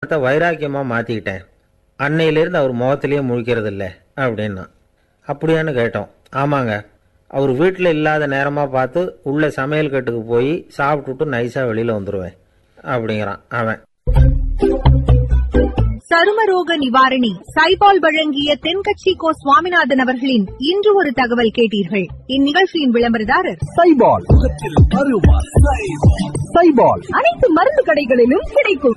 போராட்டத்தை வைராக்கியமா மாத்திக்கிட்டேன் அன்னையிலேருந்து அவர் முகத்திலேயே முழிக்கிறது இல்லை அப்படின்னா அப்படியான்னு கேட்டோம் ஆமாங்க அவர் வீட்டில் இல்லாத நேரமாக பார்த்து உள்ள சமையல் கட்டுக்கு போய் சாப்பிட்டுட்டு நைஸாக வெளியில் வந்துடுவேன் அப்படிங்கிறான் அவன் சருமரோக நிவாரணி சைபால் வழங்கிய தென்கட்சி கோ சுவாமிநாதன் அவர்களின் இன்று ஒரு தகவல் கேட்டீர்கள் இந்நிகழ்ச்சியின் விளம்பரதாரர் சைபால் முகத்தில் அருவா சைபால் அனைத்து மருந்து கடைகளிலும் கிடைக்கும்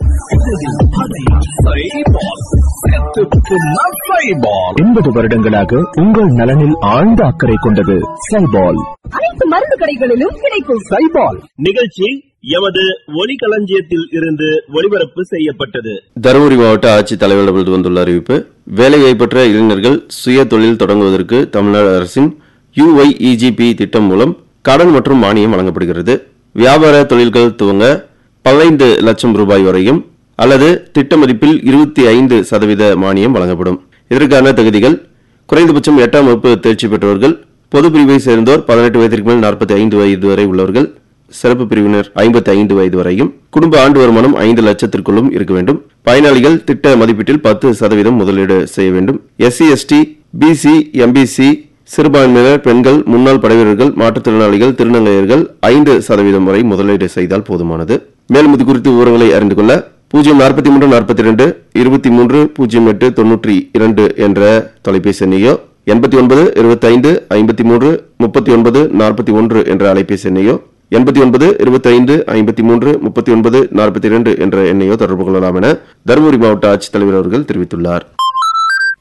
எண்பது வருடங்களாக உங்கள் நலனில் ஆழ்ந்த அக்கறை கொண்டது சைபால் அனைத்து மருந்து கடைகளிலும் கிடைக்கும் சைபால் நிகழ்ச்சி எமது ஒலிகளஞ்சியத்தில் இருந்து ஒளிபரப்பு செய்யப்பட்டது தருமபுரி மாவட்ட ஆட்சித் தலைவரிடமிருந்து வந்துள்ள அறிவிப்பு வேலைவாய்ப்பற்ற இளைஞர்கள் சுய தொழில் தொடங்குவதற்கு தமிழ்நாடு அரசின் யுஒய்இஜிபி திட்டம் மூலம் கடன் மற்றும் மானியம் வழங்கப்படுகிறது வியாபார தொழில்கள் துவங்க பதினைந்து லட்சம் ரூபாய் வரையும் அல்லது திட்ட மதிப்பில் இருபத்தி ஐந்து சதவீத மானியம் வழங்கப்படும் இதற்கான தகுதிகள் குறைந்தபட்சம் எட்டாம் வகுப்பு தேர்ச்சி பெற்றவர்கள் பொது பிரிவை சேர்ந்தோர் பதினெட்டு வயதிற்கு மேல் நாற்பத்தி ஐந்து வயது வரை உள்ளவர்கள் சிறப்பு பிரிவினர் ஐம்பத்தி ஐந்து வயது வரையும் குடும்ப ஆண்டு வருமானம் ஐந்து லட்சத்திற்குள்ளும் இருக்க வேண்டும் பயனாளிகள் திட்ட மதிப்பீட்டில் பத்து சதவீதம் முதலீடு செய்ய வேண்டும் எஸ்சி எஸ்டி பிசி எம்பிசி சிறுபான்மையினர் பெண்கள் முன்னாள் படைவீரர்கள் மாற்றுத்திறனாளிகள் திருநங்கையர்கள் ஐந்து சதவீதம் வரை முதலீடு செய்தால் போதுமானது மேலும் இது குறித்து விவரங்களை அறிந்து கொள்ள பூஜ்ஜியம் நாற்பத்தி மூன்று நாற்பத்தி இரண்டு இருபத்தி மூன்று பூஜ்ஜியம் எட்டு தொன்னூற்றி இரண்டு என்ற தொலைபேசி எண்ணையோ எண்பத்தி ஒன்பது இருபத்தைந்து ஐம்பத்தி மூன்று முப்பத்தி ஒன்பது நாற்பத்தி ஒன்று என்ற அலைபேசி எண்ணையோ எண்பத்தி ஒன்பது இருபத்தைந்து ஐம்பத்தி மூன்று முப்பத்தி ஒன்பது நாற்பத்தி இரண்டு என்ற எண்ணையோ தொடர்பு கொள்ளலாம் என தருமபுரி மாவட்ட ஆட்சித்தலைவர் அவர்கள் தெரிவித்துள்ளார்